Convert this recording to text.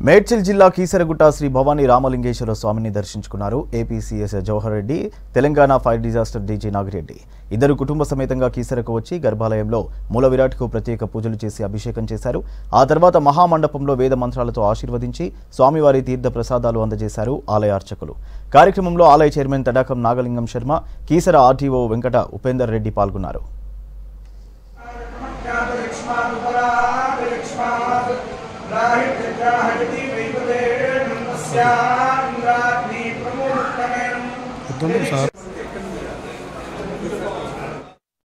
మేడ్చల్ జిల్లా కీసరగుట్ట శ్రీ భవానీ రామలింగేశ్వర స్వామిని దర్శించుకున్నారు APCS Jawahar Reddy Telangana fire disaster DG Nagireddy ఇద్దరు కుటుంబ సమేతంగా కీసరకు వచ్చి గర్భాలయంలో మూల విరాట్కు ప్రత్యేక పూజలు చేసి అభిషేకం చేశారు ఆ తర్వాత మహామండపంలో వేద మంత్రాలతో ఆశీర్వదించి స్వామివారి తీర్థ ప్రసాదాలు అందజేశారు ఆలయ అర్చకులు కార్యక్రమంలో ఆలయ చైర్మన్ తడాకం నాగలింగం శర్మ కీసర ఆర్టీఓ వెంకట ఉపేందర్ రెడ్డి పాల్గొన్నారు వద్దండి సార్